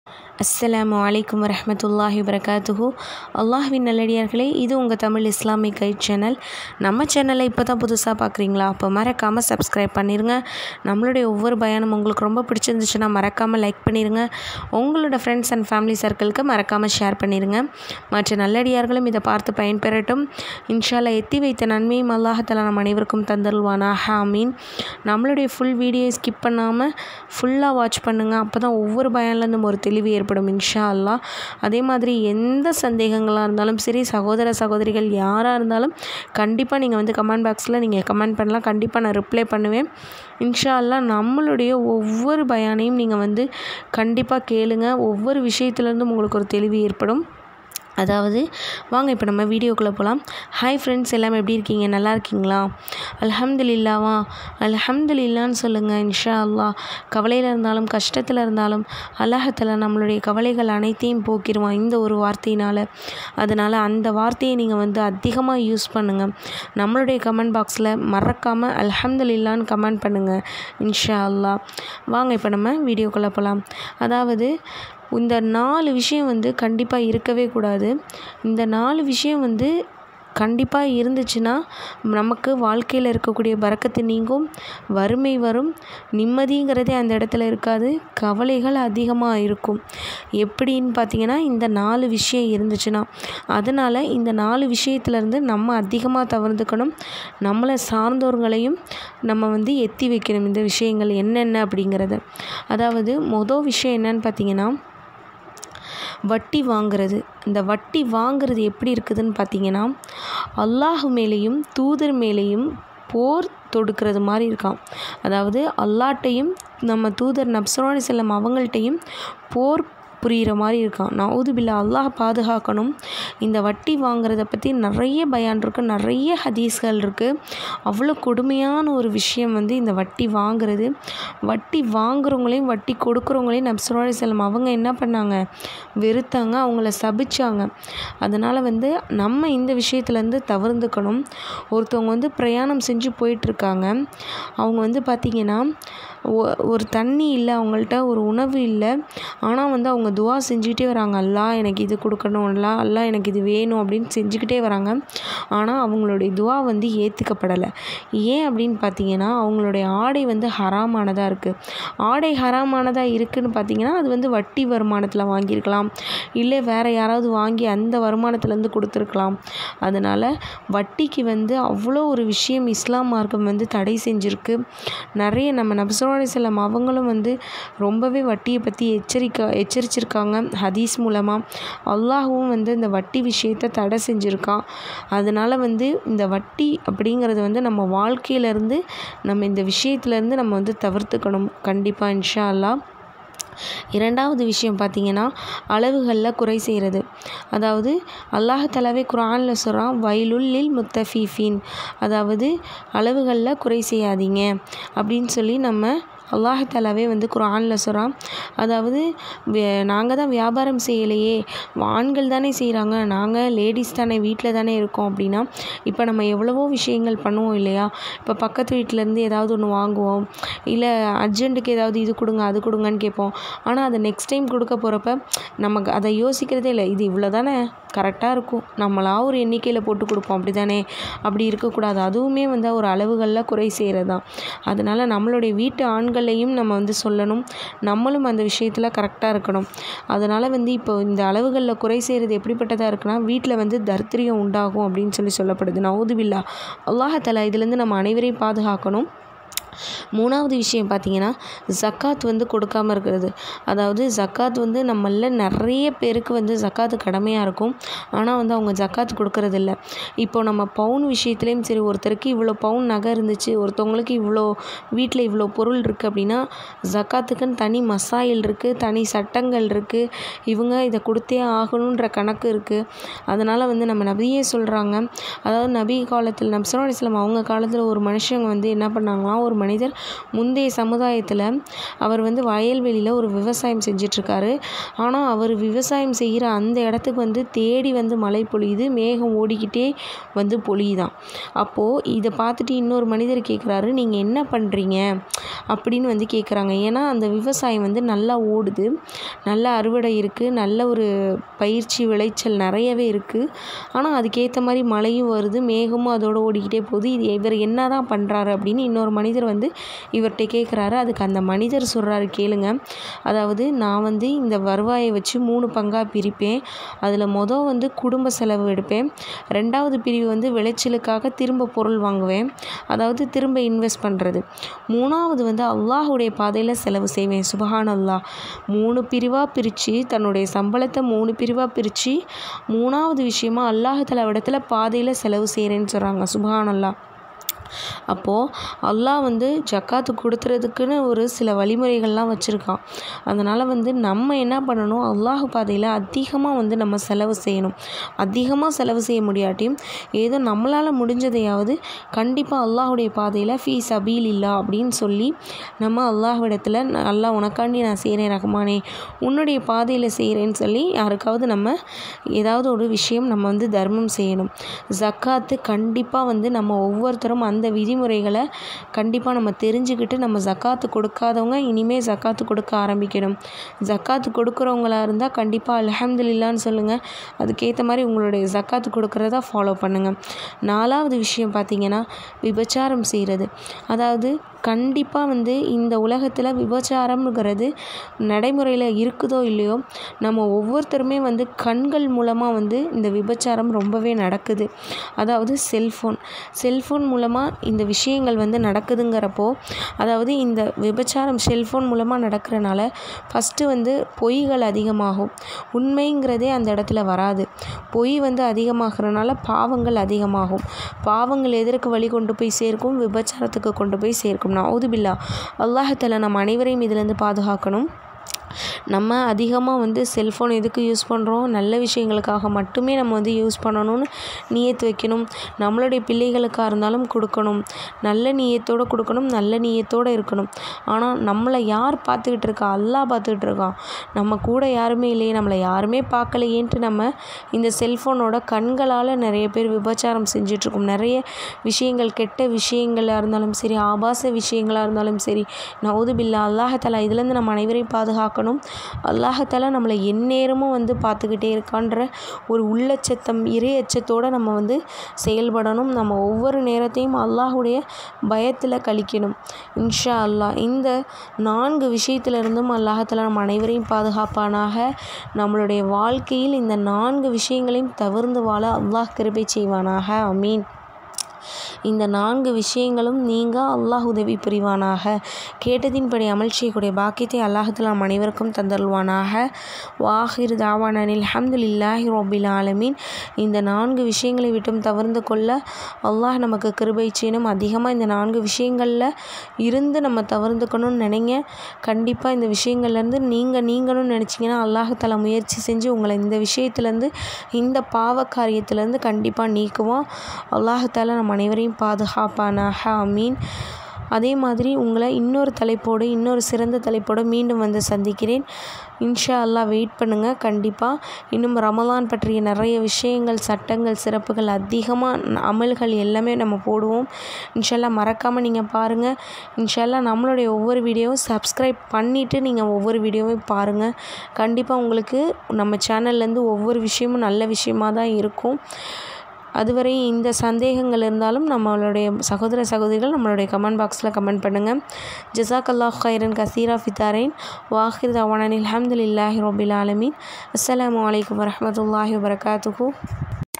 அஸ்ஸலாமு அலைக்கும் வரஹ்மத்துல்லாஹி வரகாத்துஹு அல்லாஹ்வின் நல்லடியார்களே இது உங்கள் தமிழ் இஸ்லாமிக் கைட் சேனல் நம்ம சேனலை இப்போ தான் புதுசாக பார்க்குறீங்களா அப்போ மறக்காமல் சப்ஸ்கிரைப் பண்ணிடுங்க நம்மளுடைய ஒவ்வொரு பயானும் உங்களுக்கு ரொம்ப பிடிச்சிருந்துச்சுன்னா மறக்காமல் லைக் பண்ணிடுங்க உங்களோட ஃப்ரெண்ட்ஸ் அண்ட் ஃபேமிலி சர்க்கிளுக்கு மறக்காமல் ஷேர் பண்ணிடுங்க மற்ற நல்லடியார்களும் இதை பார்த்து பயன்பெறட்டும் இன்ஷால்லா எத்தி வைத்த நன்மையும் அல்லாஹத்தாலா நம் அனைவருக்கும் தந்தருவானா ஹாமீன் நம்மளுடைய ஃபுல் வீடியோ ஸ்கிப் பண்ணாமல் ஃபுல்லாக வாட்ச் பண்ணுங்கள் அப்போ தான் ஒவ்வொரு பயன்லேருந்தும் ஒரு தெளிவு ஏற்படும் இன்ஷா அல்லா அதே மாதிரி எந்த சந்தேகங்களாக இருந்தாலும் சரி சகோதர சகோதரிகள் யாராக இருந்தாலும் கண்டிப்பாக நீங்கள் வந்து கமெண்ட் பாக்ஸில் நீங்கள் கமெண்ட் பண்ணலாம் கண்டிப்பாக நான் ரிப்ளை பண்ணுவேன் இன்ஷா அல்லா நம்மளுடைய ஒவ்வொரு பயானையும் நீங்கள் வந்து கண்டிப்பாக கேளுங்க ஒவ்வொரு விஷயத்துலேருந்தும் உங்களுக்கு ஒரு தெளிவு ஏற்படும் அதாவது வாங்க இப்போ நம்ம வீடியோக்குள்ளே போகலாம் ஹாய் ஃப்ரெண்ட்ஸ் எல்லாம் எப்படி இருக்கீங்க நல்லா இருக்கீங்களா அல்ஹம்துலில்லாவா அல்ஹம்துலில்லான்னு சொல்லுங்கள் இன்ஷா அல்லா கவலையில் இருந்தாலும் கஷ்டத்தில் இருந்தாலும் அல்லாஹத்தில் நம்மளுடைய கவலைகள் அனைத்தையும் போக்கிடுவான் இந்த ஒரு வார்த்தையினால் அதனால் அந்த வார்த்தையை நீங்கள் வந்து அதிகமாக யூஸ் பண்ணுங்கள் நம்மளுடைய கமெண்ட் பாக்ஸில் மறக்காமல் அல்ஹம்துலில்லான்னு கமெண்ட் பண்ணுங்கள் இன்ஷா அல்லா வாங்க இப்போ நம்ம வீடியோக்குள்ளே போகலாம் அதாவது இந்த நாலு விஷயம் வந்து கண்டிப்பாக இருக்கவே கூடாது இந்த நாலு விஷயம் வந்து கண்டிப்பாக இருந்துச்சுன்னா நமக்கு வாழ்க்கையில் இருக்கக்கூடிய பறக்கத்து நீங்கும் வறுமை வரும் நிம்மதிங்கிறதே அந்த இடத்துல இருக்காது கவலைகள் அதிகமாக இருக்கும் எப்படின்னு பார்த்தீங்கன்னா இந்த நாலு விஷயம் இருந்துச்சுன்னா அதனால் இந்த நாலு விஷயத்துலேருந்து நம்ம அதிகமாக தவிர்த்துக்கணும் நம்மளை சார்ந்தவர்களையும் நம்ம வந்து எத்தி வைக்கணும் இந்த விஷயங்கள் என்னென்ன அப்படிங்கிறத அதாவது மொதல் விஷயம் என்னன்னு பார்த்தீங்கன்னா வட்டி வாங்கிறது இந்த வட்டி வாங்கிறது எப்படி இருக்குதுன்னு பார்த்தீங்கன்னா அல்லாஹ் மேலேயும் தூதர் மேலேயும் போர் தொடுக்கிறது மாதிரி இருக்கான் அதாவது அல்லாட்டையும் நம்ம தூதர் நப்சரோனி செல்லம் அவங்கள்ட்டையும் போர் புரிகிற மாதிரி இருக்கான் நவுது பில்லா அல்லாஹ் பாதுகாக்கணும் இந்த வட்டி வாங்குறத பற்றி நிறைய பயான் இருக்குது நிறைய ஹதீஸ்கள் இருக்குது அவ்வளோ கொடுமையான ஒரு விஷயம் வந்து இந்த வட்டி வாங்குறது வட்டி வாங்குறவங்களையும் வட்டி கொடுக்குறவங்களையும் நப்சுராலி செல்லம் அவங்க என்ன பண்ணாங்க வெறுத்தாங்க அவங்கள சபிச்சாங்க அதனால் வந்து நம்ம இந்த விஷயத்துலேருந்து தவிர்த்துக்கணும் ஒருத்தவங்க வந்து பிரயாணம் செஞ்சு போயிட்டுருக்காங்க அவங்க வந்து பார்த்திங்கன்னா ஒரு தண்ணி இல்லை அவங்கள்ட்ட ஒரு உணவு இல்லை ஆனால் வந்து அவங்க துவா செஞ்சுக்கிட்டே வராங்க அல்லா எனக்கு இது கொடுக்கணும் அல்லா அல்லா எனக்கு இது வேணும் அப்படின்னு செஞ்சுக்கிட்டே வராங்க ஆனால் அவங்களுடைய துவா வந்து ஏற்றுக்கப்படலை ஏன் அப்படின்னு பார்த்தீங்கன்னா அவங்களுடைய ஆடை வந்து ஹராமானதாக இருக்குது ஆடை ஹராமானதாக இருக்குதுன்னு பார்த்தீங்கன்னா அது வந்து வட்டி வருமானத்தில் வாங்கியிருக்கலாம் இல்லை வேறு யாராவது வாங்கி அந்த வருமானத்துலேருந்து கொடுத்துருக்கலாம் அதனால் வட்டிக்கு வந்து அவ்வளோ ஒரு விஷயம் இஸ்லாம் மார்க்கம் வந்து தடை செஞ்சுருக்கு நிறைய நம்ம நபிசுல்லா செல்லம் அவங்களும் வந்து ரொம்பவே வட்டியை பற்றி எச்சரிக்கை எச்சரிச்சிருக்காங்க ஹதீஸ் மூலமாக அல்லாஹுவும் வந்து இந்த வட்டி விஷயத்தை தடை செஞ்சுருக்கான் அதனால் வந்து இந்த வட்டி அப்படிங்கிறது வந்து நம்ம வாழ்க்கையிலேருந்து நம்ம இந்த விஷயத்துலேருந்து நம்ம வந்து தவிர்த்துக்கணும் கண்டிப்பாக இன்ஷா அல்லா இரண்டாவது விஷயம் பார்த்திங்கன்னா அளவுகளில் குறை செய்கிறது அதாவது அல்லாஹலவே குரானில் சொல்கிறான் வயலுள்ளில் முத்தஃபீஃபின் அதாவது அளவுகளில் குறை செய்யாதீங்க அப்படின்னு சொல்லி நம்ம அல்லாஹாலாவே வந்து குரானில் சொல்கிறான் அதாவது நாங்கள் தான் வியாபாரம் செய்யலையே ஆண்கள் தானே செய்கிறாங்க நாங்கள் லேடிஸ் தானே வீட்டில் தானே இருக்கோம் அப்படின்னா இப்போ நம்ம எவ்வளவோ விஷயங்கள் பண்ணுவோம் இல்லையா இப்போ பக்கத்து வீட்டிலேருந்து ஏதாவது ஒன்று வாங்குவோம் இல்லை அர்ஜென்ட்டுக்கு ஏதாவது இது கொடுங்க அது கொடுங்கன்னு கேட்போம் ஆனால் அதை நெக்ஸ்ட் டைம் கொடுக்க போகிறப்ப நமக்கு அதை யோசிக்கிறதே இல்லை இது இவ்வளோ தானே கரெக்டாக இருக்கும் நம்மளா ஒரு எண்ணிக்கையில் போட்டு கொடுப்போம் அப்படி தானே அப்படி இருக்கக்கூடாது அதுவுமே வந்து ஒரு அளவுகளில் குறை செய்கிறது தான் அதனால் நம்மளுடைய வீட்டு ஆண்களையும் நம்ம வந்து சொல்லணும் நம்மளும் அந்த விஷயத்தில் கரெக்டாக இருக்கணும் அதனால் வந்து இப்போ இந்த அளவுகளில் குறை செய்கிறது எப்படிப்பட்டதாக இருக்குன்னா வீட்டில் வந்து தர்த்திரியம் உண்டாகும் அப்படின்னு சொல்லி சொல்லப்படுது நவுதுபில்லா அல்லாஹலா இதுலேருந்து நம்ம அனைவரையும் பாதுகாக்கணும் மூணாவது விஷயம் பார்த்திங்கன்னா ஜக்காத் வந்து கொடுக்காமல் இருக்கிறது அதாவது ஜக்காத் வந்து நம்மள நிறைய பேருக்கு வந்து ஜக்காத்து கடமையாக இருக்கும் ஆனால் வந்து அவங்க ஜக்காத் கொடுக்கறதில்ல இப்போ நம்ம பவுன் விஷயத்துலேயும் சரி ஒருத்தருக்கு இவ்வளோ பவுன் நகை இருந்துச்சு ஒருத்தவங்களுக்கு இவ்வளோ வீட்டில் இவ்வளோ பொருள் இருக்குது அப்படின்னா ஜக்காத்துக்குன்னு தனி மசாயில் இருக்குது தனி சட்டங்கள் இருக்குது இவங்க இதை கொடுத்தே ஆகணுன்ற கணக்கு இருக்குது அதனால் வந்து நம்ம நபியே சொல்கிறாங்க அதாவது நபி காலத்தில் நப்சரா இஸ்லாம் அவங்க காலத்தில் ஒரு மனுஷங்க வந்து என்ன பண்ணாங்களாம் ஒரு மனிதர் முந்தைய சமுதாயத்தில் அவர் வந்து வயல்வெளியில் ஒரு விவசாயம் செஞ்சிட்ருக்காரு ஆனால் அவர் விவசாயம் செய்கிற அந்த இடத்துக்கு வந்து தேடி வந்து மழை பொழியுது மேகம் ஓடிக்கிட்டே வந்து பொழியுதான் அப்போது இதை பார்த்துட்டு இன்னொரு மனிதர் கேட்குறாரு நீங்கள் என்ன பண்ணுறீங்க அப்படின்னு வந்து கேட்குறாங்க ஏன்னா அந்த விவசாயம் வந்து நல்லா ஓடுது நல்ல அறுவடை இருக்குது நல்ல ஒரு பயிற்சி விளைச்சல் நிறையவே இருக்குது ஆனால் அதுக்கேற்ற மாதிரி மழையும் வருது மேகமும் அதோட ஓடிக்கிட்டே போகுது இது இவர் என்ன தான் பண்ணுறாரு அப்படின்னு இன்னொரு மனிதர் வந்து இவர்கிட்ட கேட்குறாரு அதுக்கு அந்த மனிதர் சொல்கிறாரு கேளுங்க அதாவது நான் வந்து இந்த வருவாயை வச்சு மூணு பங்காக பிரிப்பேன் அதில் மொதல் வந்து குடும்ப செலவு எடுப்பேன் ரெண்டாவது பிரிவு வந்து விளைச்சலுக்காக திரும்ப பொருள் வாங்குவேன் அதாவது திரும்ப இன்வெஸ்ட் பண்ணுறது மூணாவது வந்து அல்லாஹுடைய பாதையில் செலவு செய்வேன் சுபஹான் அல்லாஹ் மூணு பிரிவாக பிரித்து தன்னுடைய சம்பளத்தை மூணு பிரிவாக பிரித்து மூணாவது விஷயமா அல்லாஹத்தில் இடத்துல பாதையில் செலவு செய்கிறேன்னு சொல்கிறாங்க சுபஹான் அல்லாஹ் அப்போது அல்லாஹ் வந்து ஜக்காத்து கொடுத்துறதுக்குன்னு ஒரு சில வழிமுறைகள்லாம் வச்சுருக்கான் அதனால் வந்து நம்ம என்ன பண்ணணும் அல்லாஹ் பாதையில் அதிகமாக வந்து நம்ம செலவு செய்யணும் அதிகமாக செலவு செய்ய முடியாட்டியும் ஏதோ நம்மளால் முடிஞ்சதையாவது கண்டிப்பாக அல்லாஹுடைய பாதையில் ஃபீ சபீல் இல்லா அப்படின்னு சொல்லி நம்ம அல்லாஹ்விடத்தில் அல்லாஹ் உனக்காண்டி நான் செய்கிறேன் ரஹ்மானே உன்னுடைய பாதையில் செய்கிறேன்னு சொல்லி யாருக்காவது நம்ம ஏதாவது ஒரு விஷயம் நம்ம வந்து தர்மம் செய்யணும் ஜக்காத்து கண்டிப்பாக வந்து நம்ம ஒவ்வொருத்தரும் அந்த விதிமுறைகளை கண்டிப்பாக நம்ம தெரிஞ்சுக்கிட்டு நம்ம ஜக்காத்து கொடுக்காதவங்க இனிமேல் ஜக்காத்து கொடுக்க ஆரம்பிக்கணும் ஜக்காத்து கொடுக்குறவங்களா இருந்தால் கண்டிப்பாக அல்ஹம்துலில்லான்னு சொல்லுங்கள் அதுக்கேற்ற மாதிரி உங்களுடைய ஜக்காத்து கொடுக்குறத ஃபாலோ பண்ணுங்கள் நாலாவது விஷயம் பார்த்திங்கன்னா விபச்சாரம் செய்கிறது அதாவது கண்டிப்பாக வந்து இந்த உலகத்தில் விபச்சாரம்ங்கிறது நடைமுறையில் இருக்குதோ இல்லையோ நம்ம ஒவ்வொருத்தருமே வந்து கண்கள் மூலமாக வந்து இந்த விபச்சாரம் ரொம்பவே நடக்குது அதாவது செல்ஃபோன் செல்ஃபோன் மூலமாக இந்த விஷயங்கள் வந்து நடக்குதுங்கிறப்போ அதாவது இந்த விபச்சாரம் செல்ஃபோன் மூலமாக நடக்கிறனால ஃபஸ்ட்டு வந்து பொய்கள் அதிகமாகும் உண்மைங்கிறதே அந்த இடத்துல வராது பொய் வந்து அதிகமாகிறனால பாவங்கள் அதிகமாகும் பாவங்கள் எதற்கு வழி கொண்டு போய் சேர்க்கும் விபச்சாரத்துக்கு கொண்டு போய் சேர்க்கும் நவுதுபில்லா அல்லாஹால நம்ம அனைவரையும் இதிலேருந்து பாதுகாக்கணும் நம்ம அதிகமாக வந்து செல்ஃபோன் எதுக்கு யூஸ் பண்ணுறோம் நல்ல விஷயங்களுக்காக மட்டுமே நம்ம வந்து யூஸ் பண்ணணும்னு நியத்து வைக்கணும் நம்மளுடைய பிள்ளைகளுக்காக இருந்தாலும் கொடுக்கணும் நல்ல நியத்தோடு கொடுக்கணும் நல்ல நியத்தோடு இருக்கணும் ஆனால் நம்மளை யார் பார்த்துக்கிட்டு இருக்கா அல்லாஹ் பார்த்துக்கிட்டு இருக்கான் நம்ம கூட யாருமே இல்லையே நம்மளை யாருமே பார்க்கலையேன்ட்டு நம்ம இந்த செல்ஃபோனோட கண்களால் நிறைய பேர் விபச்சாரம் செஞ்சிட்ருக்கோம் நிறைய விஷயங்கள் கெட்ட விஷயங்களாக இருந்தாலும் சரி ஆபாச விஷயங்களாக இருந்தாலும் சரி நவுதுபில்லா அல்லாஹாலா இதுலேருந்து நம்ம அனைவரையும் பாதுகாக்கணும் அல்லாஹாலா நம்மளை எந்நேரமும் வந்து பார்த்துக்கிட்டே இருக்கான்ற ஒரு உள்ளச்சத்தம் இறை அச்சத்தோடு நம்ம வந்து செயல்படணும் நம்ம ஒவ்வொரு நேரத்தையும் அல்லாஹுடைய பயத்தில் கழிக்கணும் இன்ஷா அல்லாஹ் இந்த நான்கு விஷயத்திலிருந்தும் அல்லாஹாலா நம்ம அனைவரையும் பாதுகாப்பானாக நம்மளுடைய வாழ்க்கையில் இந்த நான்கு விஷயங்களையும் தவிர்ந்து வாழ அல்லாஹ் கிருபை செய்வானாக அமீன் இந்த நான்கு விஷயங்களும் நீங்க அல்லாஹ் உதவி புரிவானாக கேட்டதின்படி அமல் செய்யக்கூடிய பாக்கியத்தை அல்லாஹத்தில் நம் அனைவருக்கும் தந்தருள்வானாக வாஹிர் தாவானில் அஹமதுல்லாஹி ரொபில் ஆலமீன் இந்த நான்கு விஷயங்களை விட்டும் தவிர்ந்து கொள்ள அல்லாஹ் நமக்கு கிருபை செய்யணும் அதிகமாக இந்த நான்கு விஷயங்களில் இருந்து நம்ம தவிர்த்துக்கணும்னு நினைங்க கண்டிப்பாக இந்த விஷயங்கள்லேருந்து நீங்கள் நீங்களும் நினச்சிங்கன்னா அல்லாஹால முயற்சி செஞ்சு உங்களை இந்த விஷயத்துலேருந்து இந்த பாவ காரியத்துலேருந்து கண்டிப்பாக நீக்குவோம் அல்லாஹால நம்ம அனைவரையும் பாதுகாப்பானாக அமீன் அதே மாதிரி உங்களை இன்னொரு தலைப்போடு இன்னொரு சிறந்த தலைப்போடு மீண்டும் வந்து சந்திக்கிறேன் இன்ஷா அல்லாஹ் வெயிட் பண்ணுங்கள் கண்டிப்பாக இன்னும் ரமலான் பற்றிய நிறைய விஷயங்கள் சட்டங்கள் சிறப்புகள் அதிகமாக அமல்கள் எல்லாமே நம்ம போடுவோம் இன்ஷால்லா மறக்காமல் நீங்கள் பாருங்கள் இன்ஷால்லா நம்மளுடைய ஒவ்வொரு வீடியோவும் சப்ஸ்கிரைப் பண்ணிவிட்டு நீங்கள் ஒவ்வொரு வீடியோவும் பாருங்கள் கண்டிப்பாக உங்களுக்கு நம்ம சேனல்லேருந்து ஒவ்வொரு விஷயமும் நல்ல விஷயமாக தான் இருக்கும் அதுவரை இந்த சந்தேகங்கள் இருந்தாலும் நம்மளுடைய சகோதர சகோதரிகள் நம்மளுடைய கமெண்ட் பாக்ஸில் கமெண்ட் பண்ணுங்கள் ஜசாக் அல்லாஹ் ஹைரன் கசீரா ஃபித்தாரைன் வாஹிர் தவானில் அஹமதுல்லாஹி ரொபில் ஆலமீன் அஸ்லாம் வலைக்கம் வரமத்துல்லாஹி வரகாத்துஹூ